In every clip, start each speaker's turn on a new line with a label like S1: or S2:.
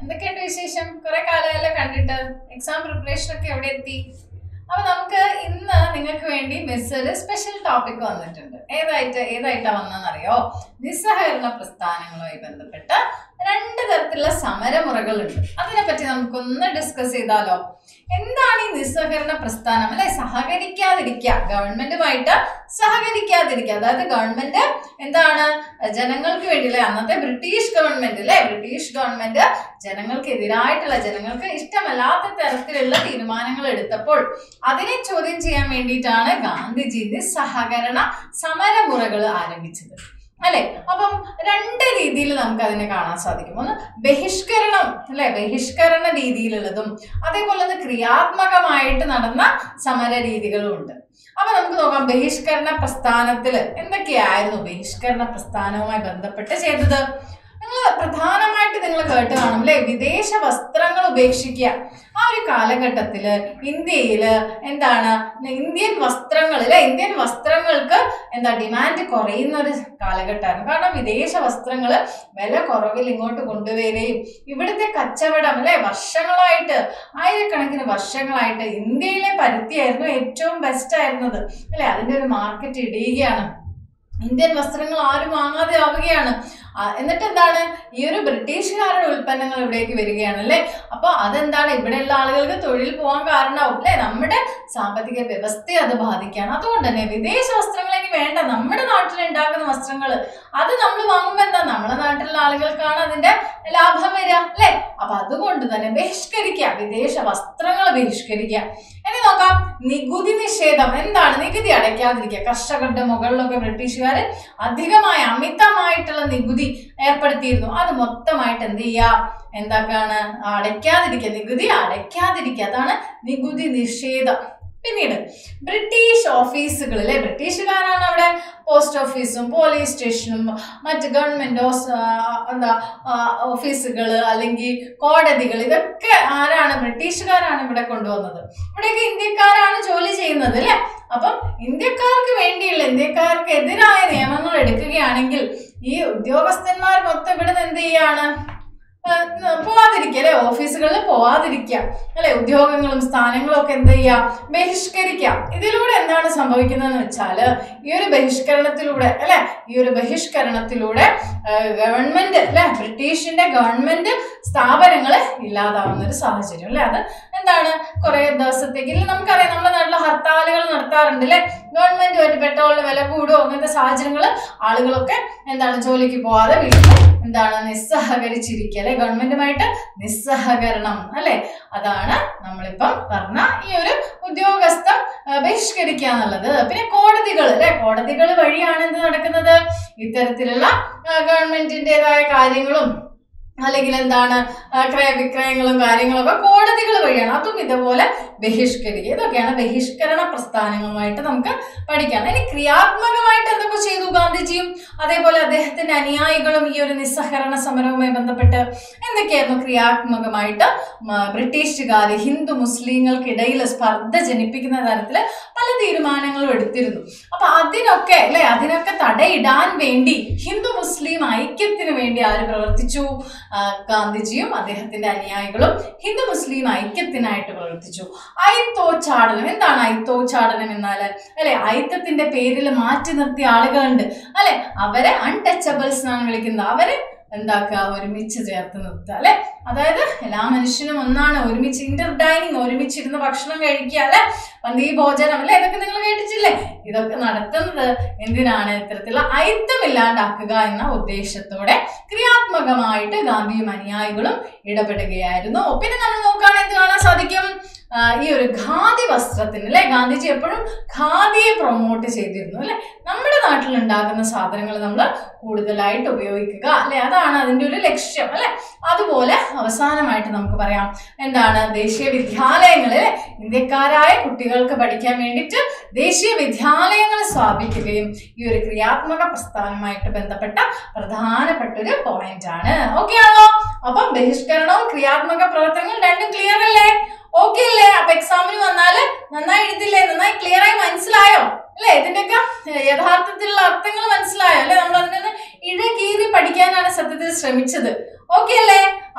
S1: എന്തൊക്കെയുണ്ട് വിശേഷം കുറെ കാലമല്ലേ കണ്ടിട്ട് എക്സാം പ്രിപ്പറേഷൻ ഒക്കെ എവിടെ എത്തി അപ്പൊ നമുക്ക് ഇന്ന് നിങ്ങൾക്ക് വേണ്ടി മിസ് ഒരു സ്പെഷ്യൽ ടോപ്പിക് വന്നിട്ടുണ്ട് ഏതായിട്ട് ഏതായിട്ടാ വന്നതെന്നറിയോ നിസ്സഹകരണ പ്രസ്ഥാനങ്ങളുമായി ബന്ധപ്പെട്ട് രണ്ട് തരത്തിലുള്ള സമരമുറകളുണ്ട് അതിനെപ്പറ്റി നമുക്കൊന്ന് ഡിസ്കസ് ചെയ്താലോ എന്താണ് ഈ നിസ്സഹകരണ പ്രസ്ഥാനം അല്ലെ സഹകരിക്കാതിരിക്കുക ഗവൺമെന്റുമായിട്ട് സഹകരിക്കാതിരിക്കുക അതായത് ഗവൺമെന്റ് എന്താണ് ജനങ്ങൾക്ക് വേണ്ടി അല്ലെ അന്നത്തെ ബ്രിട്ടീഷ് ഗവൺമെന്റ് അല്ലെ ബ്രിട്ടീഷ് ഗവൺമെന്റ് ജനങ്ങൾക്ക് എതിരായിട്ടുള്ള ജനങ്ങൾക്ക് ഇഷ്ടമല്ലാത്ത തരത്തിലുള്ള തീരുമാനങ്ങൾ എടുത്തപ്പോൾ അതിനെ ചോദ്യം ചെയ്യാൻ വേണ്ടിയിട്ടാണ് ഗാന്ധിജി നിസ്സഹകരണ സമരമുറകൾ ആരംഭിച്ചത് അല്ലെ അപ്പം രണ്ട് രീതിയിൽ നമുക്ക് അതിനെ കാണാൻ സാധിക്കും ഒന്ന് ബഹിഷ്കരണം അല്ലെ ബഹിഷ്കരണ രീതിയിലുള്ളതും അതേപോലെ തന്നെ ക്രിയാത്മകമായിട്ട് നടന്ന സമര രീതികളും ഉണ്ട് അപ്പൊ നമുക്ക് നോക്കാം ബഹിഷ്കരണ പ്രസ്ഥാനത്തില് എന്തൊക്കെയായിരുന്നു ബഹിഷ്കരണ പ്രസ്ഥാനവുമായി ബന്ധപ്പെട്ട് ചെയ്തത് നിങ്ങൾ പ്രധാനമായിട്ട് നിങ്ങൾ കേട്ട് കാണും അല്ലെ വിദേശ വസ്ത്രങ്ങൾ ഉപേക്ഷിക്കുക ആ ഒരു കാലഘട്ടത്തില് ഇന്ത്യയില് എന്താണ് ഇന്ത്യൻ വസ്ത്രങ്ങൾ അല്ലെ ഇന്ത്യൻ വസ്ത്രങ്ങൾക്ക് എന്താ ഡിമാൻഡ് കുറയുന്ന ഒരു കാലഘട്ടമായിരുന്നു കാരണം വിദേശ വസ്ത്രങ്ങൾ വില കുറവിൽ ഇങ്ങോട്ട് കൊണ്ടുവരികയും ഇവിടുത്തെ കച്ചവടം അല്ലെ വർഷങ്ങളായിട്ട് ആയിരക്കണക്കിന് വർഷങ്ങളായിട്ട് ഇന്ത്യയിലെ പരുത്തിയായിരുന്നു ഏറ്റവും ബെസ്റ്റ് ആയിരുന്നത് അല്ലെ അതിന്റെ ഒരു മാർക്കറ്റ് ഇടിയുകയാണ് ഇന്ത്യൻ വസ്ത്രങ്ങൾ ആരും വാങ്ങാതെ ആവുകയാണ് ആ, എന്നിട്ട് എന്താണ് ഈ ഒരു ബ്രിട്ടീഷുകാരുടെ ഉൽപ്പന്നങ്ങൾ ഇവിടേക്ക് വരികയാണ് അല്ലേ അപ്പൊ അതെന്താണ് ഇവിടെയുള്ള ആളുകൾക്ക് തൊഴിൽ പോകാൻ കാരണമാവും അല്ലെ നമ്മുടെ സാമ്പത്തിക വ്യവസ്ഥയെ അത് ബാധിക്കുകയാണ് അതുകൊണ്ട് തന്നെ വിദേശ വസ്ത്രങ്ങൾ ഇനി വേണ്ട നമ്മുടെ നാട്ടിൽ ഉണ്ടാക്കുന്ന വസ്ത്രങ്ങൾ അത് നമ്മൾ വാങ്ങുമ്പോൾ എന്താ നമ്മുടെ നാട്ടിലുള്ള ആളുകൾക്കാണ് അതിന്റെ ലാഭം വരിക അല്ലെ അപ്പൊ അതുകൊണ്ട് തന്നെ ബഹിഷ്കരിക്കുക വിദേശ വസ്ത്രങ്ങൾ ബഹിഷ്കരിക്കുക ഇനി നോക്കാം നികുതി നിഷേധം എന്താണ് നികുതി അടയ്ക്കാതിരിക്കുക കർഷകരുടെ മുകളിലൊക്കെ ബ്രിട്ടീഷുകാർ അധികമായ അമിതമായിട്ടുള്ള നികുതി ഏർപ്പെടുത്തിയിരുന്നു അത് മൊത്തമായിട്ട് എന്ത് ചെയ്യുക എന്തൊക്കെയാണ് അടയ്ക്കാതിരിക്കുക നികുതി അടയ്ക്കാതിരിക്കുക അതാണ് നികുതി നിഷേധം പിന്നീട് ബ്രിട്ടീഷ് ഓഫീസുകൾ അല്ലെ ബ്രിട്ടീഷുകാരാണ് അവിടെ പോസ്റ്റ് ഓഫീസും പോലീസ് സ്റ്റേഷനും മറ്റ് ഗവൺമെന്റ് ഓസ്- ആ, എന്താ ഓഫീസുകൾ അല്ലെങ്കിൽ കോടതികൾ ഇതൊക്കെ ആരാണ് ബ്രിട്ടീഷുകാരാണ് ഇവിടെ കൊണ്ടുവന്നത് ഇവിടെയൊക്കെ ഇന്ത്യക്കാരാണ് ജോലി ചെയ്യുന്നത് അല്ലെ അപ്പം ഇന്ത്യക്കാർക്ക് വേണ്ടിയുള്ള ഇന്ത്യക്കാർക്ക് എതിരായ നിയമങ്ങൾ എടുക്കുകയാണെങ്കിൽ ഈ ഉദ്യോഗസ്ഥന്മാർ മൊത്തം ഇവിടെ നിന്ന് എന്ത് ചെയ്യാണ് ആ, പോവാതിരിക്കുക അല്ലെ ഓഫീസുകളിൽ പോവാതിരിക്കുക അല്ലെ ഉദ്യോഗങ്ങളും സ്ഥാനങ്ങളും ഒക്കെ എന്ത് ചെയ്യുക ബഹിഷ്കരിക്കുക ഇതിലൂടെ എന്താണ് സംഭവിക്കുന്നതെന്ന് വെച്ചാല് ഈ ഒരു ബഹിഷ്കരണത്തിലൂടെ അല്ലെ ഈ ഒരു ബഹിഷ്കരണത്തിലൂടെ ഗവൺമെന്റ് അല്ലെ ബ്രിട്ടീഷിന്റെ ഗവൺമെന്റ് സ്ഥാപനങ്ങൾ ഇല്ലാതാവുന്ന ഒരു സാഹചര്യം അല്ലെ അത് എന്താണ് കുറെ ദിവസത്തേക്ക് ഇല്ല നമുക്കറിയാം നമ്മുടെ നാട്ടിൽ ഹർത്താലുകൾ നടത്താറുണ്ട് അല്ലെ ഗവൺമെന്റുമായിട്ട് പെട്രോളിന് വില കൂടുമോ അങ്ങനത്തെ സാഹചര്യങ്ങൾ ആളുകളൊക്കെ എന്താണ് ജോലിക്ക് പോവാതെ വീട്ടിൽ എന്താണ് നിസ്സഹകരിച്ചിരിക്കുക അല്ലെ ഗവൺമെന്റുമായിട്ട് നിസ്സഹകരണം അല്ലെ അതാണ് നമ്മളിപ്പം പറഞ്ഞ ഈ ഒരു ഉദ്യോഗസ്ഥം ആ, ബഹിഷ്കരിക്കുക എന്നുള്ളത് പിന്നെ കോടതികൾ അല്ലെ കോടതികൾ വഴിയാണ് എന്ത് നടക്കുന്നത് ഇത്തരത്തിലുള്ള ആ, ഗവൺമെന്റിന്റേതായ കാര്യങ്ങളും അല്ലെങ്കിൽ എന്താണ് ആ, ക്രയവിക്രയങ്ങളും കാര്യങ്ങളും ഒക്കെ കോടതികൾ വഴിയാണ് അതും ഇതുപോലെ ബഹിഷ്കരിക്കുക ഇതൊക്കെയാണ് ബഹിഷ്കരണ പ്രസ്ഥാനങ്ങളുമായിട്ട് നമുക്ക് പഠിക്കാം ഇനി ക്രിയാത്മകമായിട്ട് എന്തൊക്കെ ചെയ്തു ഗാന്ധിജിയും അതേപോലെ അദ്ദേഹത്തിന്റെ അനുയായികളും ഈ ഒരു നിസ്സഹകരണ സമരവുമായി ബന്ധപ്പെട്ട് എന്തൊക്കെയായിരുന്നു ക്രിയാത്മകമായിട്ട് മ, ബ്രിട്ടീഷുകാർ ഹിന്ദു മുസ്ലിങ്ങൾക്കിടയിൽ സ്പർദ്ധ ജനിപ്പിക്കുന്ന തരത്തിൽ പല തീരുമാനങ്ങളും എടുത്തിരുന്നു അപ്പൊ അതിനൊക്കെ അല്ലെ അതിനൊക്കെ തടയിടാൻ വേണ്ടി ഹിന്ദു മുസ്ലിം ഐക്യത്തിന് വേണ്ടി ആര് പ്രവർത്തിച്ചു ആ, ഗാന്ധിജിയും അദ്ദേഹത്തിന്റെ അനുയായികളും ഹിന്ദു മുസ്ലിം ഐക്യത്തിനായിട്ട് പ്രവർത്തിച്ചു ഐത്തോച്ചാടനം എന്താണ് ഐത്തോച്ചാടനം എന്നാൽ അല്ലെ ഐത്തത്തിന്റെ പേരിൽ മാറ്റി നിർത്തിയ ആളുകളുണ്ട് അല്ലെ അവരെ അൺടച്ചബിൾസ് എന്നാണ് വിളിക്കുന്നത് അവരെ എന്താക്കുക ഒരുമിച്ച് ചേർത്ത് നിർത്തുക അല്ലെ അതായത് എല്ലാ മനുഷ്യനും ഒന്നാണ് ഒരുമിച്ച് ഇന്റർ ഡൈനിങ് ഒരുമിച്ചിരുന്ന് ഭക്ഷണം കഴിക്കുക അല്ലെ പന്തി ഭോജനം അല്ലെ ഇതൊക്കെ നിങ്ങൾ കേട്ടിട്ടില്ലേ ഇതൊക്കെ നടത്തുന്നത് എന്തിനാണ് ഇത്തരത്തിലുള്ള ഐത്തം ഇല്ലാണ്ടാക്കുക എന്ന ഉദ്ദേശത്തോടെ ക്രിയാത്മകമായിട്ട് ഗാന്ധിയും അനുയായികളും ഇടപെടുകയായിരുന്നു പിന്നെ നമ്മൾ നോക്കുകയാണെങ്കിൽ എന്ത് കാണാൻ സാധിക്കും ആ, ഈ ഒരു ഖാദി വസ്ത്രത്തിന് അല്ലെ ഗാന്ധിജി എപ്പോഴും ഖാദിയെ പ്രൊമോട്ട് ചെയ്തിരുന്നു അല്ലെ നമ്മുടെ നാട്ടിൽ ഉണ്ടാക്കുന്ന സാധനങ്ങൾ നമ്മൾ കൂടുതലായിട്ട് ഉപയോഗിക്കുക അല്ലെ അതാണ് അതിന്റെ ഒരു ലക്ഷ്യം അല്ലെ അതുപോലെ അവസാനമായിട്ട് നമുക്ക് പറയാം എന്താണ് ദേശീയ വിദ്യാലയങ്ങളിൽ ഇന്ത്യക്കാരായ കുട്ടികൾക്ക് പഠിക്കാൻ വേണ്ടിയിട്ട് ദേശീയ വിദ്യാലയങ്ങൾ സ്ഥാപിക്കുകയും ഈ ഒരു ക്രിയാത്മക പ്രസ്ഥാനമായിട്ട് ബന്ധപ്പെട്ട പ്രധാനപ്പെട്ട ഒരു പോയിന്റ് ആണ് ഓക്കെ ആണോ അപ്പം ബഹിഷ്കരണവും ക്രിയാത്മക പ്രവർത്തനങ്ങളും രണ്ടും ക്ലിയർ അല്ലേ ഓക്കെ അല്ലേ അപ്പൊ എക്സാമിന് വന്നാല് നന്നായി എഴുതില്ലേ നന്നായി ക്ലിയർ ആയി മനസ്സിലായോ അല്ലെ ഇതിന്റെയൊക്കെ ഏഹ്, യഥാർത്ഥത്തിലുള്ള അർത്ഥങ്ങൾ മനസ്സിലായോ അല്ലെ നമ്മൾ അതിനൊന്ന് ഇഴകീറി പഠിക്കാനാണ് സത്യത്തിൽ ശ്രമിച്ചത് ഓക്കെ അല്ലേ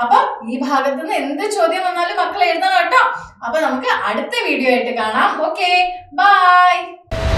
S1: അപ്പൊ ഈ ഭാഗത്ത് നിന്ന് എന്ത് ചോദ്യം വന്നാലും മക്കൾ എഴുതണം കേട്ടോ അപ്പൊ നമുക്ക് അടുത്ത വീഡിയോ ആയിട്ട് കാണാം ഓക്കെ ബൈ